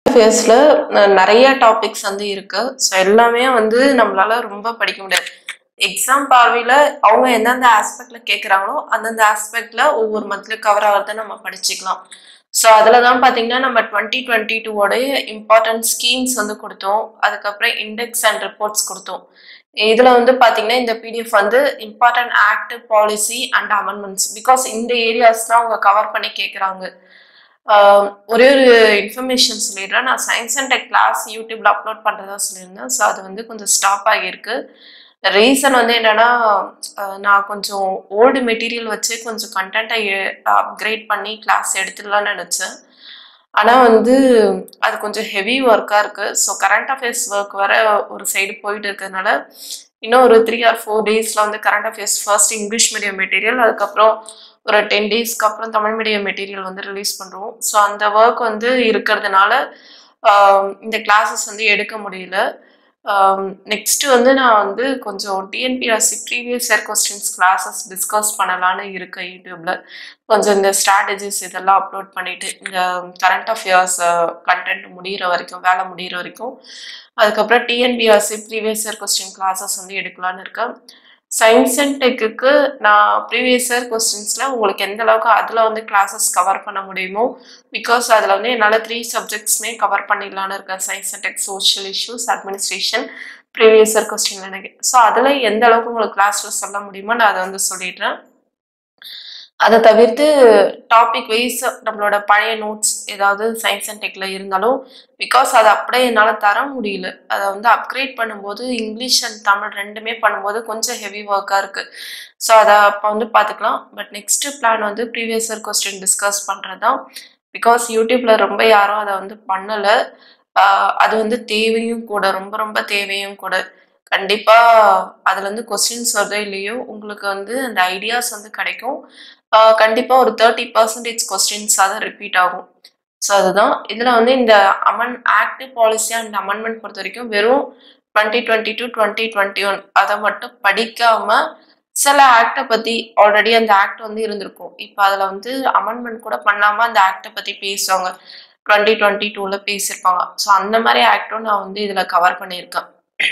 இயர்ஸ்ல நிறைய டாபிக்ஸ் வந்து இருக்கு ஸோ எல்லாமே வந்து நம்மளால ரொம்ப படிக்க முடியாது எக்ஸாம் பார்வையில அவங்க எந்தெந்த ஆஸ்பெக்ட்ல கேட்குறாங்களோ அந்தந்த ஆஸ்பெக்ட்ல ஒவ்வொரு மந்த்லயும் கவர் ஆகிறத நம்ம படிச்சுக்கலாம் ஸோ அதில் தான் பார்த்தீங்கன்னா நம்ம டுவெண்ட்டி டுவெண்ட்டி டூவோடைய இம்பார்ட்டன்ட் ஸ்கீம்ஸ் வந்து கொடுத்தோம் அதுக்கப்புறம் இண்டெக்ஸ் அண்ட் ரிப்போர்ட்ஸ் கொடுத்தோம் இதில் வந்து பார்த்தீங்கன்னா இந்த பிடிஎஃப் வந்து important act policy and amendments because இந்த ஏரியாஸ் தான் அவங்க கவர் பண்ணி கேட்குறாங்க ஆஹ் ஒரே ஒரு இன்ஃபர்மேஷன் சொல்லிடுறேன் நான் சயின்ஸ் அண்ட் டெக் கிளாஸ் யூடியூப்ல அப்லோட் பண்றதா சொல்லியிருந்தேன் ஸோ அது வந்து கொஞ்சம் ஸ்டாப் ஆகியிருக்கு ரீசன் வந்து என்னன்னா ஆஹ் நான் கொஞ்சம் ஓல்டு மெட்டீரியல் வச்சு கொஞ்சம் கண்டென்ட்டை அப்கிரேட் பண்ணி கிளாஸ் எடுத்துடலாம்னு நினச்சேன் ஆனால் வந்து அது கொஞ்சம் ஹெவி ஒர்க்காக இருக்குது ஸோ கரண்ட் அஃபேர்ஸ் ஒர்க் வர ஒரு சைடு போயிட்டு இருக்கிறதுனால இன்னும் ஒரு த்ரீ ஆர் ஃபோர் டேஸில் வந்து current affairs first English medium material அதுக்கப்புறம் ஒரு டென் டேஸ்க்கு அப்புறம் தமிழ் மீடியம் மெட்டீரியல் வந்து ரிலீஸ் பண்ணுறோம் ஸோ அந்த ஒர்க் வந்து இருக்கிறதுனால ஆஹ் இந்த கிளாஸஸ் வந்து எடுக்க முடியல நெக்ஸ்ட் வந்து நான் வந்து கொஞ்சம் TNPSC previous year questions classes discuss பண்ணலான்னு இருக்கேன் யூடியூப்ல கொஞ்சம் இந்த ஸ்ட்ராட்டஜிஸ் இதெல்லாம் அப்லோட் பண்ணிட்டு இந்த கரண்ட் அஃபேர்ஸ் கண்டென்ட் முடியிற வரைக்கும் வேலை முடியிற வரைக்கும் அதுக்கப்புறம் TNPSC previous year question classes வந்து எடுக்கலான்னு இருக்கேன் சயின்ஸ் அண்ட் டெக்குக்கு நான் ப்ரீவியஸ் இயர் கொஸ்டின்ஸில் உங்களுக்கு எந்த அளவுக்கு அதில் வந்து கிளாஸஸ் கவர் பண்ண முடியுமோ பிகாஸ் அதில் வந்து என்னால் த்ரீ சப்ஜெக்ட்ஸ்மே கவர் பண்ணிடலான்னு இருக்கேன் science and tech social issues administration previous year question எனக்கு ஸோ அதில் எந்த அளவுக்கு உங்களுக்கு கிளாஸில் சொல்ல முடியுமோ நான் அதை வந்து சொல்லிடுறேன் அதை தவிர்த்து டாபிக் வைஸ் நம்மளோட பழைய நோட்ஸ் ஏதாவது சயின்ஸ் அண்ட் டெக்ல இருந்தாலும் பிகாஸ் அதை அப்படியே என்னால் தர முடியல அதை வந்து அப்கிரேட் பண்ணும்போது இங்கிலீஷ் அண்ட் தமிழ் ரெண்டுமே பண்ணும்போது கொஞ்சம் ஹெவி ஒர்க்காக இருக்குது ஸோ அதை அப்போ வந்து பார்த்துக்கலாம் பட் நெக்ஸ்ட் பிளான் வந்து ப்ரீவியஸ் இயர் கொஸ்டின் டிஸ்கஸ் பண்ணுறது தான் பிகாஸ் யூடியூப்ல ரொம்ப யாரும் அதை வந்து பண்ணலை அது வந்து தேவையும் கூட ரொம்ப ரொம்ப தேவையும் கூட கண்டிப்பா அதுல இருந்து கொஸ்டின்ஸ் வருதோ இல்லையோ உங்களுக்கு வந்து அந்த ஐடியாஸ் வந்து கிடைக்கும் ஆஹ் கண்டிப்பா ஒரு தேர்ட்டி பர்சன்டேஜ் கொஸ்டின்ஸ் தான் ரிப்பீட் ஆகும் ஸோ அதுதான் இதுல வந்து இந்த அமன் ஆக்டிவ் பாலிசி அண்ட் அமெண்ட்மெண்ட் பொறுத்த வரைக்கும் வெறும் twenty twenty two twenty twenty one அதை மட்டும் படிக்காம சில ஆக்டை பத்தி ஆல்ரெடி அந்த ஆக்ட் வந்து இருந்திருக்கும் இப்போ அதுல வந்து அமெண்ட்மெண்ட் கூட பண்ணாம அந்த ஆக்டை பத்தி பேசுவாங்க டுவெண்ட்டி டுவெண்ட்டி டூல பேசியிருப்பாங்க ஸோ அந்த மாதிரி ஆக்டும் நான் வந்து இதுல கவர் பண்ணியிருக்கேன்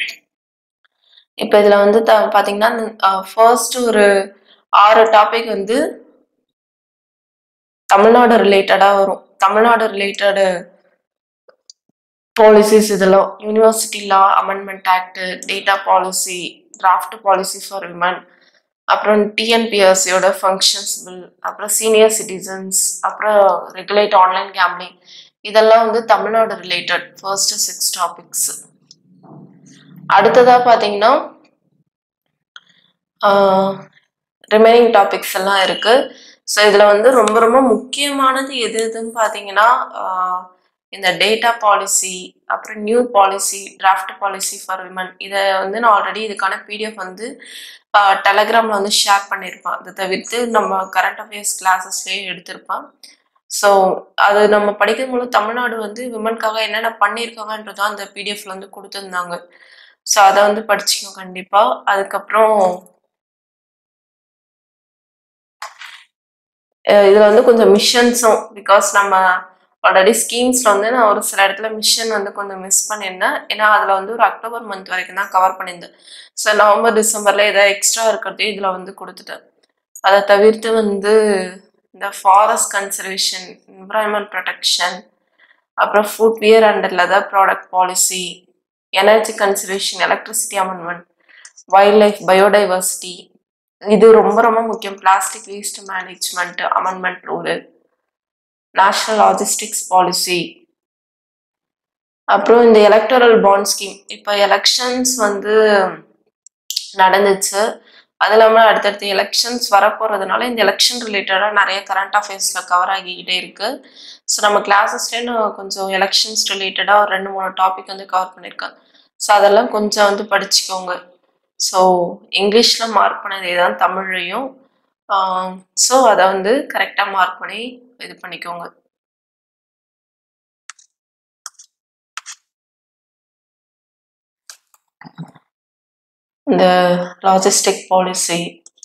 இப்போ இதுல வந்து த பாத்தீங்கன்னா ஃபர்ஸ்ட் ஒரு ஆறு டாபிக் வந்து தமிழ்நாடு ரிலேட்டடா வரும் தமிழ்நாடு ரிலேட்டடு பாலிசிஸ் இதெல்லாம் university law amendment act data policy draft policy for women அப்புறம் டிஎன்பிஎஸ்சியோட ஃபங்க்ஷன்ஸ் பில் அப்புறம் சீனியர் சிட்டிசன்ஸ் அப்புறம் ரெகுலேட் ஆன்லைன் கேம்லிங் இதெல்லாம் வந்து Tamil Nadu related first six topics அடுத்ததா பார்த்தீங்கன்னா ரிமைனிங் டாபிக்ஸ் எல்லாம் இருக்கு ஸோ இதில் வந்து ரொம்ப ரொம்ப முக்கியமானது எது எதுன்னு பார்த்தீங்கன்னா ஆஹ் இந்த டேட்டா பாலிசி அப்புறம் new policy draft policy for women இதை வந்து நான் ஆல்ரெடி இதுக்கான பிடிஎஃப் வந்து டெலகிராமில் வந்து ஷேர் பண்ணியிருப்பேன் அதை தவிர்த்து நம்ம கரண்ட் அஃபேர்ஸ் கிளாஸஸ்லேயே எடுத்திருப்பேன் ஸோ அது நம்ம படிக்கும்போது தமிழ்நாடு வந்து விமனுக்காக என்னென்ன பண்ணியிருக்காங்கன்றதோ அந்த பிடிஎஃப்ல வந்து கொடுத்துருந்தாங்க ஸோ அதை வந்து படிச்சுக்கோங்க கண்டிப்பாக அதுக்கப்புறம் இதில் வந்து கொஞ்சம் மிஷன்ஸும் பிகாஸ் நம்ம ஆல்ரெடி ஸ்கீம்ஸில் வந்து நான் ஒரு சில இடத்துல மிஷன் வந்து கொஞ்சம் மிஸ் பண்ணியிருந்தேன் ஏன்னா அதில் வந்து ஒரு அக்டோபர் மந்த் வரைக்கும் தான் கவர் பண்ணியிருந்தேன் ஸோ நவம்பர் டிசம்பரில் ஏதாவது எக்ஸ்ட்ரா இருக்கிறதே இதில் வந்து கொடுத்துட்டேன் அதை தவிர்த்து வந்து இந்த ஃபாரஸ்ட் கன்சர்வேஷன் என்வரான்மெண்ட் ப்ரொடெக்ஷன் அப்புறம் footwear and leather product policy energy conservation electricity amendment wildlife biodiversity இது ரொம்ப ரொம்ப முக்கியம் plastic waste management amendment rule national logistics policy அப்புறம் இந்த எலக்டரல் பாண்ட் ஸ்கீம் இப்போ எலெக்ஷன்ஸ் வந்து நடந்துச்சு அது இல்லாமல் அடுத்தடுத்து எலெக்ஷன்ஸ் வரப்போகிறதுனால இந்த எலெக்ஷன் ரிலேட்டடாக நிறைய கரண்ட் அஃபேர்ஸில் கவர் ஆகிக்கிட்டே இருக்கு ஸோ நம்ம கிளாஸஸ்லேயே நான் கொஞ்சம் எலெக்ஷன்ஸ் ரிலேட்டடாக ஒரு ரெண்டு மூணு டாபிக் வந்து கவர் பண்ணியிருக்கேன் ஸோ அதெல்லாம் கொஞ்சம் வந்து படிச்சுக்கோங்க ஸோ இங்கிலீஷில் மார்க் பண்ணதே தான் தமிழ்லையும் ஸோ அதை வந்து கரெக்டாக மார்க் பண்ணி இது பண்ணிக்கோங்க இந்த லாஜிஸ்டிக் பாலிசி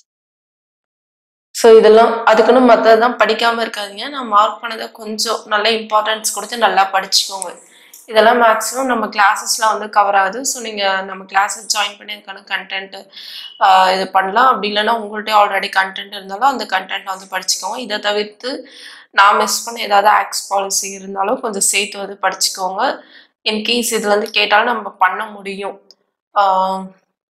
ஸோ இதெல்லாம் அதுக்குன்னு மற்றதெல்லாம் படிக்காம இருக்காதீங்க நான் மார்க் பண்ணதை கொஞ்சம் நல்ல இம்பார்ட்டன்ஸ் கொடுத்து நல்லா படிச்சுக்கோங்க இதெல்லாம் மேக்ஸிமம் நம்ம கிளாஸஸ்ல வந்து கவர் ஆகுது ஸோ நீங்கள் நம்ம கிளாஸஸ் ஜாயின் பண்ணி அதுக்கான கண்டென்ட் இது பண்ணலாம் அப்படி இல்லைன்னா உங்கள்கிட்ட ஆல்ரெடி கண்டென்ட் இருந்தாலும் அந்த கண்டென்ட் வந்து படிச்சுக்கோங்க இதை தவிர்த்து நான் மிஸ் பண்ண ஏதாவது ஆக்ஸ் பாலிசி இருந்தாலும் கொஞ்சம் சேர்த்து வந்து படிச்சுக்கோங்க இன்கேஸ் இதுல இருந்து கேட்டாலும் நம்ம பண்ண முடியும் ஆஹ்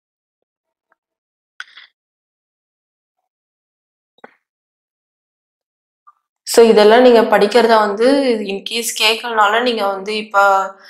ஸோ இதெல்லாம் நீங்கள் படிக்கிறத வந்து இன்கேஸ் கேட்கலனாலும் நீங்கள் வந்து இப்போ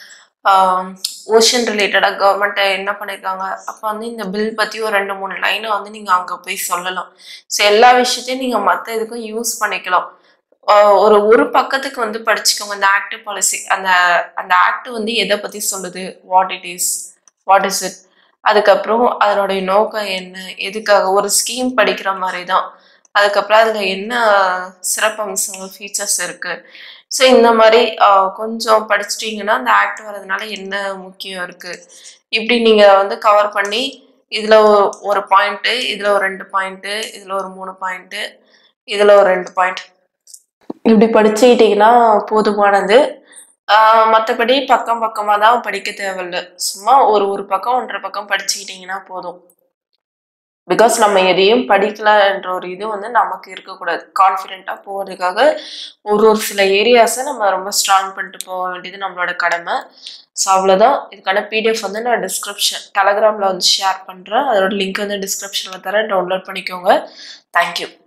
ஓஷன் ரிலேட்டடாக கவர்மெண்ட் என்ன பண்ணியிருக்காங்க அப்போ வந்து இந்த பில் பற்றி ஒரு ரெண்டு மூணு லைனை வந்து நீங்கள் அங்கே போய் சொல்லலாம் ஸோ எல்லா விஷயத்தையும் நீங்கள் மற்ற இதுக்கும் யூஸ் பண்ணிக்கலாம் ஆஹ் ஒரு ஒரு பக்கத்துக்கு வந்து படிச்சுக்கோங்க இந்த ஆக்டிவ் பாலிசி அந்த அந்த ஆக்ட் வந்து எதை பற்றி சொல்லுது what it is what is it அதுக்கப்புறம் அதனுடைய நோக்கம் என்ன எதுக்காக ஒரு ஸ்கீம் படிக்கிற மாதிரி தான் அதுக்கப்புறம் அதில் என்ன சிறப்பம்சங்கள் ஃபீச்சர்ஸ் இருக்கு ஸோ இந்த மாதிரி ஆஹ், கொஞ்சம் படிச்சிட்டிங்கன்னா அந்த ஆக்ட் வர்றதுனால என்ன முக்கியம் இருக்கு இப்படி நீங்கள் வந்து கவர் பண்ணி இதில் ஒரு பாயிண்ட்டு இதில் ஒரு ரெண்டு பாயிண்ட்டு இதில் ஒரு மூணு பாயிண்ட்டு இதில் ஒரு ரெண்டு பாயிண்ட் இப்படி படிச்சுக்கிட்டிங்கன்னா போதுமானது மற்றபடி பக்கம் பக்கமாக தான் படிக்க தேவையில்ல சும்மா ஒரு ஒரு பக்கம் ஒன்றரை பக்கம் படிச்சுக்கிட்டிங்கன்னா போதும் பிகாஸ் நம்ம எதையும் படிக்கலன்ற ஒரு இது வந்து நமக்கு இருக்கக்கூடாது கான்ஃபிடென்ட்டாக போகிறதுக்காக ஒரு ஒரு சில ஏரியாஸை நம்ம ரொம்ப ஸ்ட்ராங் பண்ணிட்டு போக வேண்டியது நம்மளோட கடமை ஸோ அவ்வளோதான் இதுக்கான பிடிஎஃப் வந்து நான் டிஸ்கிரிப்ஷன் டெலகிராமில் வந்து ஷேர் பண்ணுறேன் அதோட லிங்க் வந்து டிஸ்கிரிப்ஷனில் தரேன் டவுன்லோட் பண்ணிக்கோங்க தேங்க்யூ